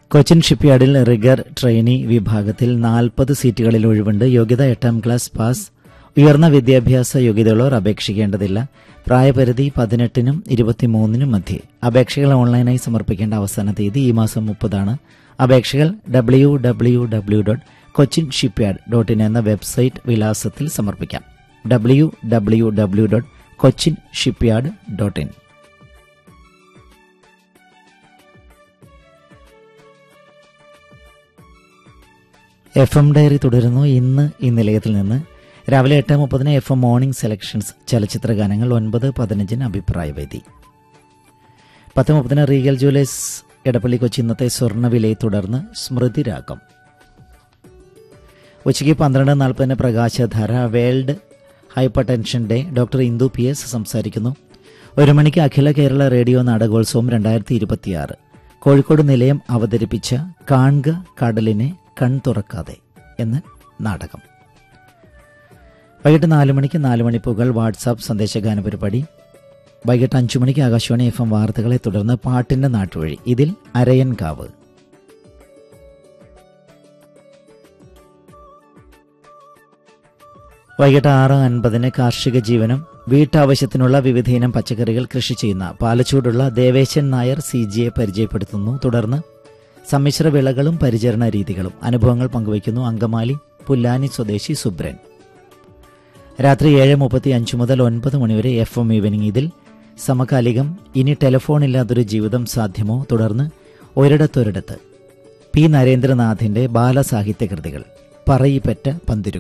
Cochin ഷിപ്പ്യാർഡിൽ rigger trainee വിഭാഗത്തിൽ നാൽപ്പത് സീറ്റുകളിൽ ഒഴിവുണ്ട് യോഗ്യത എട്ടാം ക്ലാസ് പാസ് ഉയർന്ന വിദ്യാഭ്യാസ യോഗ്യതയുള്ളവർ അപേക്ഷിക്കേണ്ടതില്ല പ്രായപരിധി പതിനെട്ടിനും ഇരുപത്തിമൂന്നിനും മധ്യേ അപേക്ഷകൾ ഓൺലൈനായി സമർപ്പിക്കേണ്ട അവസാന തീയതി ഈ മാസം മുപ്പതാണ് അപേക്ഷകൾ W W W dot Cochin Shipyard dot in എന്ന വെബ്സൈറ്റ് വിലാസത്തിൽ സമർപ്പിക്കാം W W W dot Cochin Shipyard dot in F M diary തുടരുന്നു ഇന്ന് ഈ നിലയത്തിൽ നിന്ന് രാവിലെ എട്ട് മുപ്പതിന് എഫ് എം മോർണിംഗ് സെലക്ഷൻസ് ചലച്ചിത്ര ഗാനങ്ങൾ ഒൻപത് പതിനഞ്ചിന് അഭിപ്രായവേദി പത്ത് മുപ്പതിന് റീഗൽ ജുവലേഴ്സ് എടപ്പള്ളി കൊച്ചി ഇന്നത്തെ സ്വർണ്ണവിലയെ തുടർന്ന് സ്മൃതി രാഗം ഉച്ചയ്ക്ക് പന്ത്രണ്ട് നാൽപ്പതിന് Prakashadhara world hypertension day doctor Indu P S സംസാരിക്കുന്നു ഒരു മണിക്ക് അഖില കേരള റേഡിയോ നാടകോത്സവം രണ്ടായിരത്തി ഇരുപത്തിയാറ് കോഴിക്കോട് നിലയം അവതരിപ്പിച്ച കാൺക കടലിനെ കൺ തുറക്കാതെ എന്ന നാടകം വൈകിട്ട് നാല് മണിക്ക് നാല് മണിപ്പുകൾ വാട്സാപ്പ് സന്ദേശഗാന പരിപാടി വൈകിട്ട് അഞ്ചു മണിക്ക് ആകാശവാണി എഫ് എം വാർത്തകളെ തുടർന്ന് പാട്ടിന്റെ നാട്ടുവഴി ഇതിൽ അരയൻകാവ് വൈകിട്ട് ആറ് അൻപതിന് കാർഷിക ജീവനം വീട്ടാവശ്യത്തിനുള്ള വിവിധയിനം പച്ചക്കറികൾ കൃഷി ചെയ്യുന്ന പാലച്ചൂടുള്ള ദേവേശൻ നായർ സി ജിയെ പരിചയപ്പെടുത്തുന്നു തുടർന്ന് സമ്മിശ്ര വിളകളും പരിചരണ രീതികളും അനുഭവങ്ങൾ പങ്കുവയ്ക്കുന്നു അങ്കമാലി പുല്ലാനി സ്വദേശി സുബ്രൻ രാത്രി ഏഴ് മുപ്പത്തി അഞ്ച് മുതൽ ഒൻപത് മണിവരെ എഫ് എം ഈവനിംഗ് ഇതിൽ സമകാലികം ഇനി ടെലിഫോണില്ലാത്തൊരു ജീവിതം സാധ്യമോ തുടർന്ന് ഒരിടത്തൊരിടത്ത് പി നരേന്ദ്രനാഥിന്റെ ബാലസാഹിത്യ കൃതികൾ പറയിപ്പറ്റ പന്തിരു